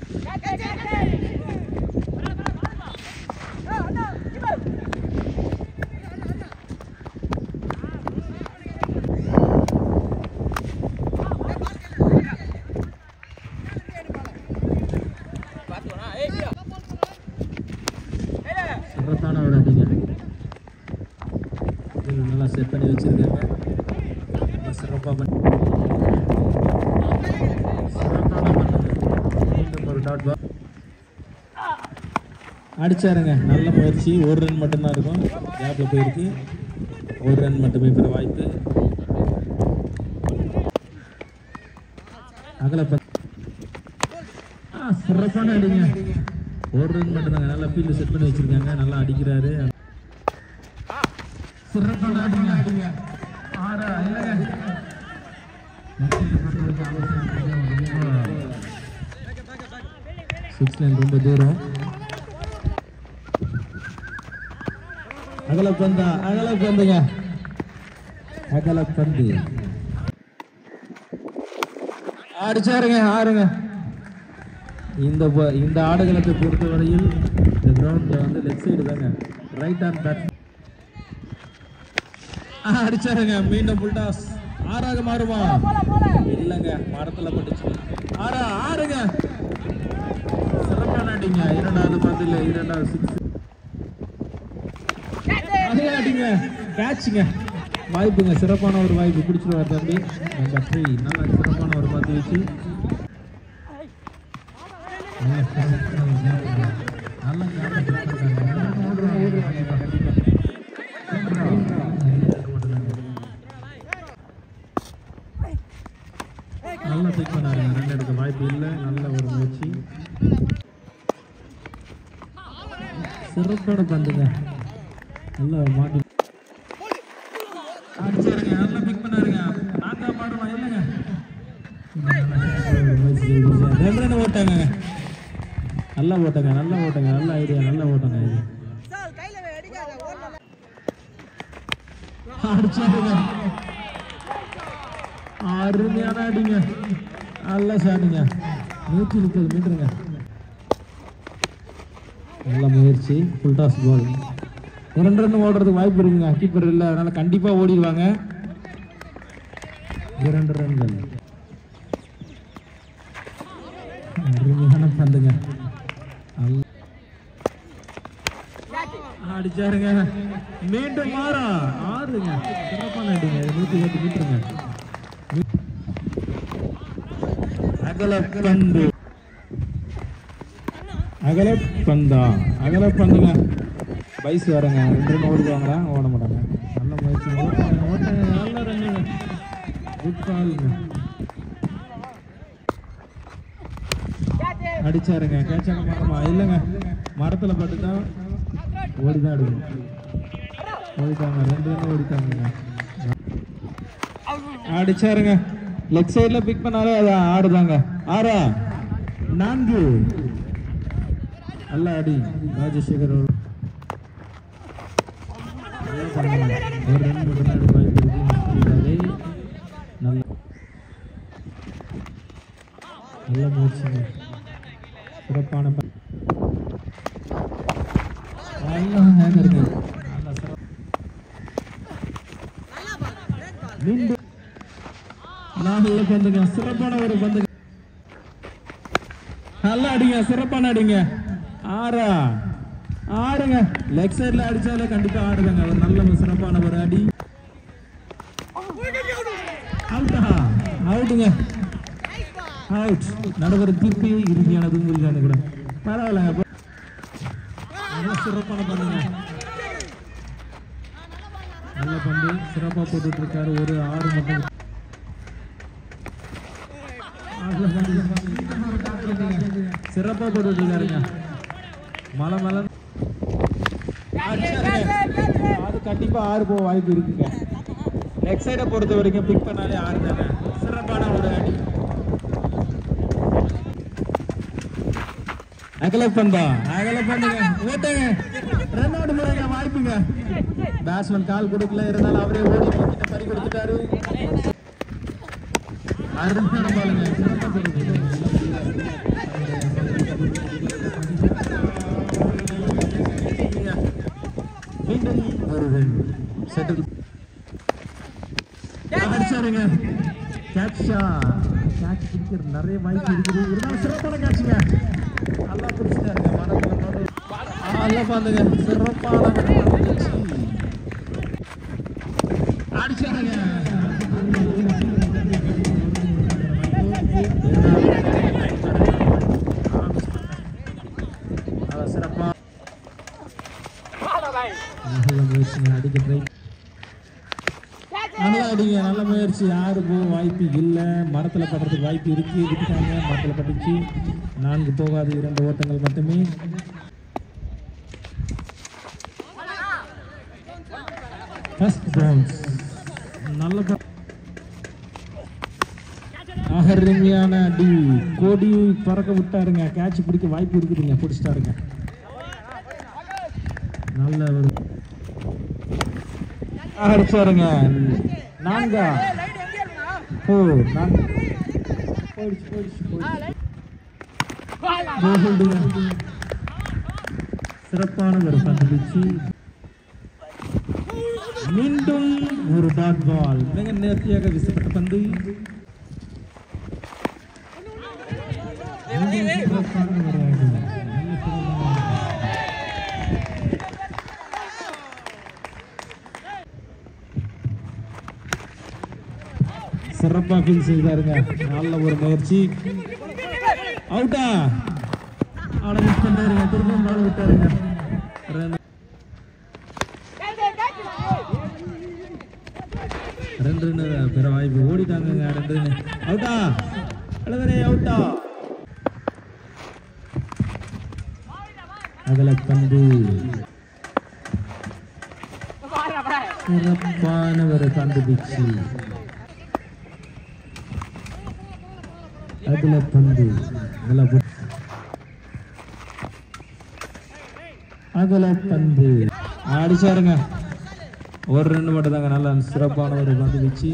சிறப்பான ஒரு அடிங்க இது நல்லா செட் பண்ணி வச்சிருக்காங்க ரொம்ப சிறப்பாக பண்ணி சிறப்பான பண்ணுங்க மீண்டும் ஒரு டாட் பால் அடிச்சாருங்க நல்ல முயற்சி ஒரு ரன் மட்டும்தான் இருக்கும் கேப்ல போயிருக்கு ஒரு ரன் மட்டுமே பெற வாய்ப்பு அகல பத்- ஆ, சிறப்பான அடிங்க ஒரு ரன் மட்டும்தாங்க நல்லா ஃபீல்டு செட் பண்ணி வச்சிருக்காங்க நல்லா அடிக்கிறாரு சிறப்பான அடிங்க ஆறா இல்லைங்க சிக்ஸ் லைன் ரொம்ப தூரம் அகல பந்தா அகல பந்துங்க அகல பந்து அடிச்சாருங்க ஆறுங்க இந்த ப- இந்த ஆடுகளத்தை பொறுத்தவரையில் இந்த கிரவுண்ட்ல வந்து லெஃப்ட் சைடு தாங்க ரைட் ஹேண்ட் பேட் அடிச்சாருங்க மீண்டும் புல்டாஸ் ஆறாக மாறுமா இல்லைங்க மரத்துல பட்டுச்சு ஆறா ஆறுங்க சிறப்பான அடிங்க இரண்டாவது பந்தில் இரண்டாவது சிக்ஸ் அதே அடிங்க கேட்சுங்க வாய்ப்புங்க சிறப்பான ஒரு வாய்ப்பு பிடிச்சிருவார் தம்பி நம்பர் த்ரீ நல்லா சிறப்பான ஒரு பந்து வச்சு நல்ல சிறப்பான ஒரு gap ங்க. நல்ல gap அ கொடுத்திருக்காங்க. ஓடுறாங்க, ஓடுறாங்க, கண்டிப்பா. நல்லா பிக் பண்ணாருங்க ரன் எடுக்க வாய்ப்பு இல்லை நல்ல ஒரு முயற்சி சிறப்போட பந்துங்க நல்லா மாட்டி அடிச்சாருங்க நல்லா பிக் பண்ணாருங்க நாக்கா மாடுமா இல்லைங்க ரெண்டு ரன் ஓட்டாங்க நல்லா ஓட்டாங்க நல்லா ஓட்டாங்க நல்ல ஐடியா நல்லா ஓட்டாங்க இது அடிச்சாருங்க அருமையான அடிங்க நல்லா ஷாட்டுங்க நூற்றி முப்பது மீட்டருங்க நல்ல முயற்சி ஃபுல் டாஸ் பால் இரண்டு ரன் ஓடுறதுக்கு வாய்ப்பு இருக்குங்க கீப்பர் இல்லை அதனால கண்டிப்பா ஓடிடுவாங்க இரண்டு ரன்கள் அருமையான பந்துங்க நல்ல- அடிச்சாருங்க மீண்டும் மாறா ஆறுங்க சிறப்பான அடிங்க இது நூத்தி பத்து மீட்டருங்க அகல பந்து அகல பந்தா அகல பந்துங்க பைஸ் வரங்க ரெண்டு ரன் ஓடுவாங்களா ஓட மாட்டாங்க நல்ல முயற்சி ஓட்டாங்க ஓட்டாங்க நல்ல ரன்னுங்க குட் காலுங்க அடிச்சாருங்க கேட்சாங்க மரமா இல்லைங்க மரத்துல பட்டுதான் ஓடிதான் எடுக்கணும் ஓடிட்டாங்க ரெண்டு ரன் ஓடிட்டாங்க அடிச்சாருங்க லெக் சைடுல பிக் பண்ணாலே அது ஆடுதாங்க ஆறா நான்கு நல்ல அடி ராஜசேகர் அவர் நல்லா பண்ணாங்க. ஒரு ரன் மட்டும் தான் எடுக்க வாய்ப்பு இருக்கு முடியாது. நல்ல நல்ல முயற்சிங்க சிறப்பான ப- நல்லா ஹேக் இருக்கு நல்லா சிறப்பு. மீண்டும் நல்ல பந்துங்க சிறப்பான ஒரு பந்துங்க நல்லா அடிங்க சிறப்பான அடிங்க ஆறா ஆடுங்க லெக் சைடுல அடிச்சாலே கண்டிப்பா ஆடுதாங்க ஒரு நல்ல ஒரு சிறப்பான ஒரு அடி அவுட்டா அவுட்டுங்க அவுட் நடுவர் தீர்ப்பு இறுதியானது உறுதியான கூட பரவாயில்லைங்க அப்ப- நல்ல சிறப்பான பந்துங்க நல்ல பந்து சிறப்பா போட்டுட்டு இருக்காரு ஒரு ஆறு மட்டும் நல்ல பந்து. சிறப்பா போட்டுட்டு இருக்காருங்க மலை மலை அடிச்சாருங்க. அது கண்டிப்பா ஆறு போக வாய்ப்பு இருக்குங்க லெக் சைடை பொறுத்த வரைக்கும் பிக் பண்ணாலே ஆறு தானே சிறப்பான ஒரு அடி அகல பந்தா அகல பண்ணுங்க ஓட்டுங்க ரன் அவுட் முறைங்க வாய்ப்புங்க பேட்ஸ்மேன் கால் கொடுக்கல இருந்தாலும் அவரே ஓடி கிட்ட பறி கொடுத்துட்டாரு அருமையான பாலுங்க சிறப்பா போடுங்க. செட்டில் அடிச்சாருங்க கேட்சா கேட்ச் பிடிக்கிற நிறைய வாய்ப்பு இருக்குது இருந்தாலும் சிறப்பான கேட்சுங்க நல்லா பிடிச்சிட்டாருங்க மரத்துல நடு நல்லா பாருங்க சிறப்பான ஒரு catch. அடிச்சாருங்க அதான் சிறப்பா நல்ல முயற்சிங்க அடிக்க ட்ரை நல்லா அடிங்க நல்ல முயற்சி யாருக்கும் வாய்ப்பு இல்லை மரத்தில் படுறதுக்கு வாய்ப்பு இருக்கு விட்டுட்டாங்க மரத்தில் பட்டுச்சு நான்கு போகாது இரண்டு ஓட்டங்கள் மட்டுமே ஃபர்ஸ்ட் பவுன்ஸ் நல்ல ப- அகரமையான அடி கோடி பறக்க விட்டாருங்க கேட்ச் பிடிக்க வாய்ப்பு இருக்குதுங்க பிடிச்சிட்டாருங்க நல்ல ஒரு அடிச்சாருங்க நான்கா ஓ நான் போயிடுச்சு போயிடுச்சு போயிடுச்சு கோகுல்டுங்க. சிறப்பான ஒரு பந்து வீச்சு மீண்டும் ஒரு டாட் பால் மிக நேர்த்தியாக வீசப்பட்ட பந்து மிக சிறப்பான ஒரு ஆடு. நல்ல சிறப்பான ஆடு. சிறப்பா ஃபீல் செய்தாருங்க நல்ல ஒரு முயற்சி அவுட்டா ஆட மிஸ் பண்ணாருங்க திரும்பவும் பால் விட்டாருங்க ரெண்டு- ரெண்டு ரன் பிற வாய்ப்பு ஓடிட்டாங்க ரெண்டு ரன் அவுட்டா அழகரே அவுட்டா அகல பந்து சிறப்பான ஒரு பந்து பிச்சு அகல பந்து அகல பந்து. அகல பந்து அடிச்சாருங்க ஒரு ரெண்டு மட்டும் தாங்க நல்ல சிறப்பான ஒரு பந்து வீச்சு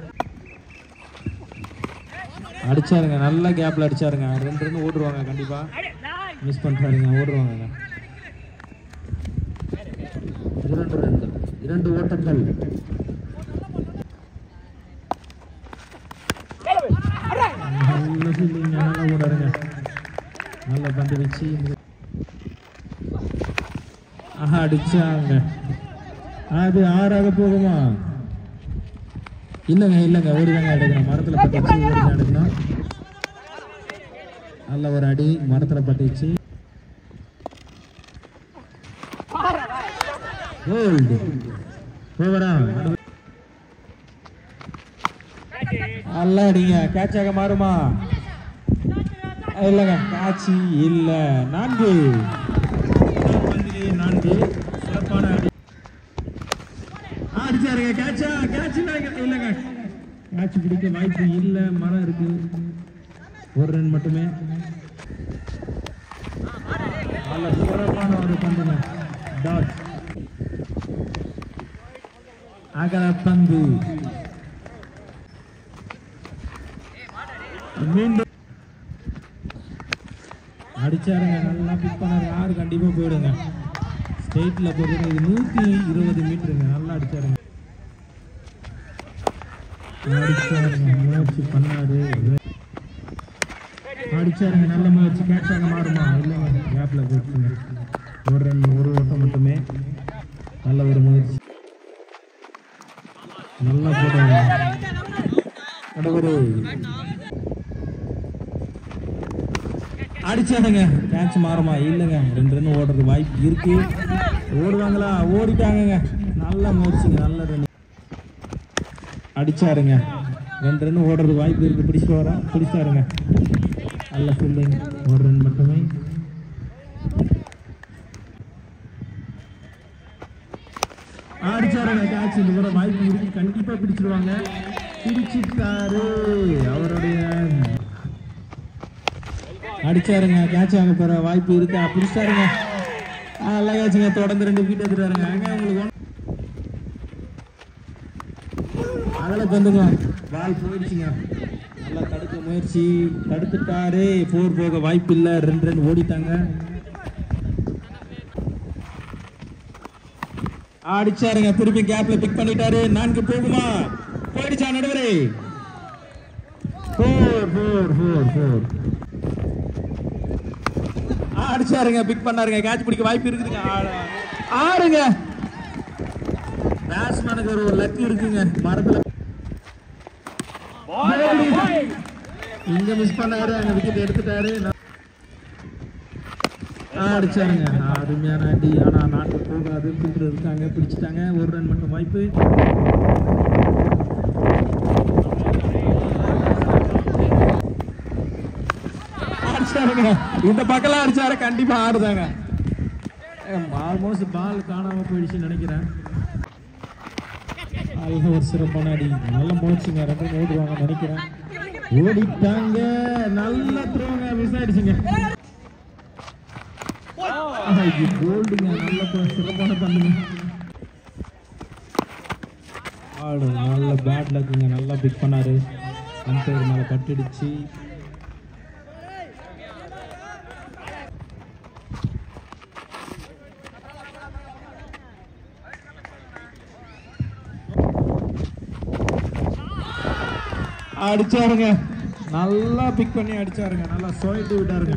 அடிச்சாருங்க நல்ல கேப்ல அடிச்சாருங்க ரெண்டு ரெண்டு ஓடுவாங்க கண்டிப்பா மிஸ் பண்ணிட்டாருங்க ஓடுவாங்க இரண்டு ரெண்டு இரண்டு ஓட்டங்கள் நல்ல ஃபீல்டிங் நல்லா ஓடாருங்க நல்ல பந்து வச்சு ஆஹா அடிச்சாங்க அது ஆறாக போகுமா இல்லைங்க இல்லைங்க ஓடிதாங்க எடுக்கணும் மரத்தில் பட்டுச்சு ஓடிதான் எடுக்கணும் நல்ல ஒரு அடி மரத்தில் பட்டுச்சு கோல்டு ஓவரா நல்லா அடிங்க கேட்சாக மாறுமா இல்லைங்க காட்சி இல்ல நான்கு பந்திலே நான்கு சிறப்பான அடி ஆ, அடிச்சாருங்க கேட்சா கேட்ச் இல்லைங்க கேட்ச் பிடிக்க வாய்ப்பு இல்ல மரம் இருக்கு ஒரு ரன் மட்டுமே நல்ல சிறப்பான ஒரு பந்துங்க டாட் அகல பந்து மீண்டும் அடிச்சாருங்க நல்லா பிக் பண்ணாரு யாரு கண்டிப்பா போயிடுங்க ஸ்டேட்ல போறது இது நூத்தி இருபது மீட்டருங்க நல்லா அடிச்சாருங்க அடிச்சாருங்க முயற்சி பண்ணாரு அடிச்சாருங்க நல்ல முயற்சி கேட்சாக மாறுமா இல்லைங்க கேப்ல போச்சுங்க ஒரு ரன் ஒரு ஓட்டம் மட்டுமே நல்ல ஒரு முயற்சி நல்லா போட்டாங்க நடுவரு அடிச்சானுங்க கேட்ச் மாறுமா இல்லைங்க ரெண்டு ரன் ஓடுறது வாய்ப்பு இருக்கு ஓடுவாங்களா ஓடிட்டாங்கங்க நல்ல முயற்சிங்க நல்ல ரன் அடிச்சாருங்க ரெண்டு ரன் ஓடுறது வாய்ப்பு இருக்கு பிடிச்சிட்டு வரா பிடிச்சாருங்க நல்ல ஃபீல்டிங் ஒரு ரன் மட்டுமே அடிச்சாருங்க கேட்ச் இந்த முறை வாய்ப்பு இருக்கு கண்டிப்பா பிடிச்சிருவாங்க பிடிச்சிட்டாரு அவருடைய அடிச்சாருங்க கேட்ச் ஆக போற வாய்ப்பு இருக்கா பிடிச்சாருங்க ஆ, நல்லா கேட்சுங்க தொடர்ந்து ரெண்டு விக்கெட் எடுத்துட்டாருங்க அங்க உங்களுக்கு ஒன்- அதனால பந்துங்க பால் போயிடுச்சுங்க நல்லா தடுக்க முயற்சி தடுத்துட்டாரு போர் போக வாய்ப்பு இல்லை ரெண்டு ரன் ஓடிட்டாங்க அடிச்சாருங்க திருப்பி கேப்ல பிக் பண்ணிட்டாரு நான்கு போகுமா போயிடுச்சா நடுவரே ஃபோர் ஃபோர் ஃபோர் ஃபோர் அடிச்சாருங்க பிக் பண்ணாருங்க கேட்ச் பிடிக்க வாய்ப்பு இருக்குதுங்க ஆ- ஆறுங்க பேட்ஸ்மேனுக்கு ஒரு லக் இருக்குங்க மரத்துல இங்க மிஸ் பண்ணாரு அங்க விக்கெட் எடுத்துட்டாரு ஆ, அடிச்சாருங்க அருமையான அடி ஆனா நாட்டு போகாது ஃபீல்டர் இருக்காங்க பிடிச்சிட்டாங்க ஒரு ரன் மட்டும் வாய்ப்பு அடிச்சாருங்க இந்த பக்கம்லாம் அடிச்சாரு கண்டிப்பா ஆடுதாங்க ஆல்மோஸ்ட் பால் காணாம போயிடுச்சுன்னு நினைக்கிறேன் நல்ல ஒரு சிறப்பான அடி நல்ல முயற்சிங்க ரெண்டு ரன் ஓடுவாங்க நினைக்கிறேன் ஓடிட்டாங்க நல்ல த்ரோங்க மிஸ் ஆயிடுச்சுங்க கோல்டுங்க நல்ல ப- சிறப்பான பண்ணுங்க ஆடு நல்ல பேட் லக்குங்க நல்லா பிக் பண்ணாரு அம்பையர் மேல பட்டுடுச்சு அடிச்சாருங்க நல்லா பிக் பண்ணி அடிச்சாருங்க நல்லா சோயிட்டு விட்டாருங்க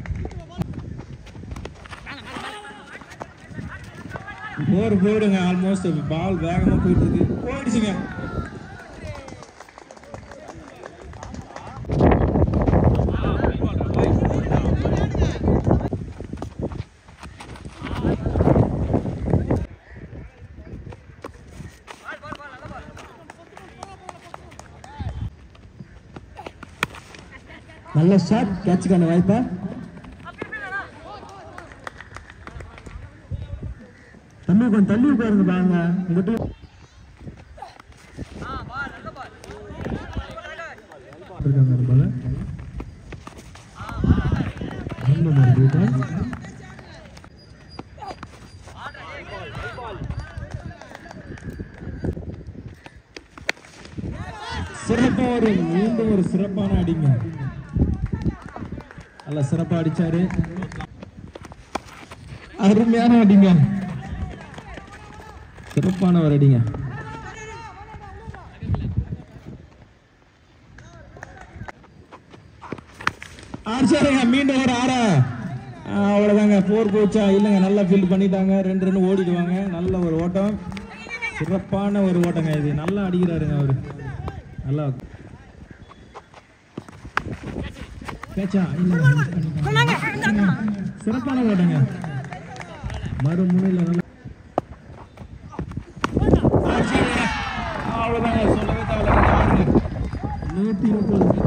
போர் போடுங்க ஆல்மோஸ்ட் பால் வேகமா போயிட்டு இருக்கு போயிடுச்சுங்க நல்ல ஷாட் கேட்சுக்கான வாய்ப்பா தம்பி கொஞ்சம் தள்ளி உட்காருங்க பாருங்க உங்ககிட்ட இருக்காங்க ஒரு ball. நல்ல ஒரு ball. சிறப்பா ஒரு மீண்டும் ஒரு சிறப்பான அடிங்க நல்ல சிறப்பா அடிச்சாரு அருமையான அடிங்க சிறப்பான ஒரு அடிங்க அடிச்சாருங்க மீண்டும் ஒரு ஆறா ஆ, அவ்வளவுதாங்க போர் போச்சா இல்லைங்க நல்லா ஃபீல்ட் பண்ணிட்டாங்க ரெண்டு ரெண்டு ஓடிடுவாங்க நல்ல ஒரு ஓட்டம் சிறப்பான ஒரு ஓட்டங்க இது நல்லா அடிக்கிறாருங்க அவரு நல்லா பேச்சா இல்லைங்க miss பண்ணிட்டாங்க. சிறப்பான ஓட்டங்க மறுமுனையில் நல்லா அவ்வளவுதாங்க சொல்லவே தேவையில்ல நூத்தி முப்பது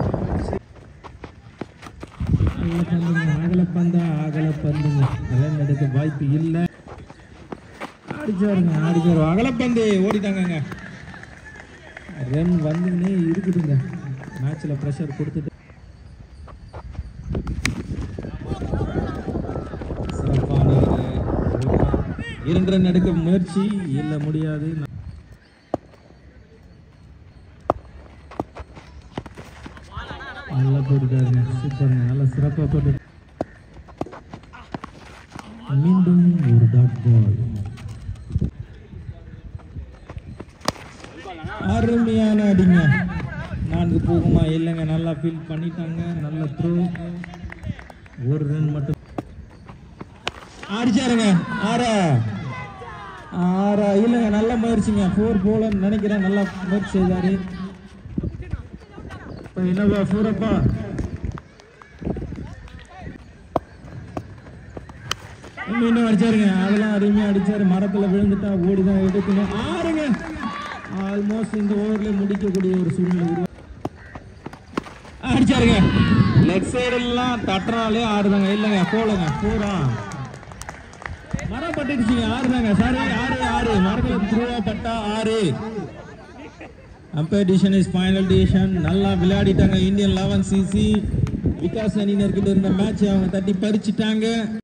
அகல பந்தா அகல பந்துங்க ரன் எடுக்க வாய்ப்பு இல்லை அடிச்சாருங்க அடிச்சாரு அகலப்பந்து ஓடிட்டாங்கங்க ரன் வந்துன்னே இருக்குதுங்க மேட்ச்ல ப்ரெஷர் கொடுத்துட்டு சிறப்பான ஒரு ஓட்டம். இரண்டு ரன் எடுக்க முயற்சி இல்ல முடியாது நல்லா போட்டுட்டாருங்க சூப்பருங்க நல்லா சிறப்பா போட்டு மீண்டும் ஒரு டாட் பால் அருமையான அடிங்க நான்கு போகுமா இல்லைங்க நல்லா ஃபீல் பண்ணிட்டாங்க நல்ல த்ரோ ஒரு ரன் மட்டும் அடிச்சாருங்க ஆறா ஆறா இல்லைங்க நல்ல முயற்சிங்க ஃபோர் போலன்னு நினைக்கிறேன் நல்லா முயற்சி செய்தாரு இப்போ என்னப்பா ஃபோரப்பா இன்னும் அடிச்சாருங்க அதெல்லாம் அருமையா அடிச்சாரு மரத்துல விழுந்துட்டா ஓடிதான் எடுக்கணும் ஆறுங்க ஆல்மோஸ்ட் இந்த ஓவர்ல முடிக்கக்கூடிய ஒரு சூழ்நிலை உருவா அடிச்சாருங்க லெக் சைடு எல்லாம் தட்டுறாலே ஆடுதாங்க இல்லைங்க போலங்க போறா மரம் பட்டுடுச்சுங்க ஆறுதாங்க சாரி ஆறு ஆறு மரத்துல த்ரூவா பட்டா ஆறு umpire decision is final decision நல்லா விளையாடிட்டாங்க இந்தியன் லெவன் சிசி விகாஸ் அணியினர்கிட்ட இருந்த மேட்ச் அவங்க தட்டி பறிச்சிட்டாங்க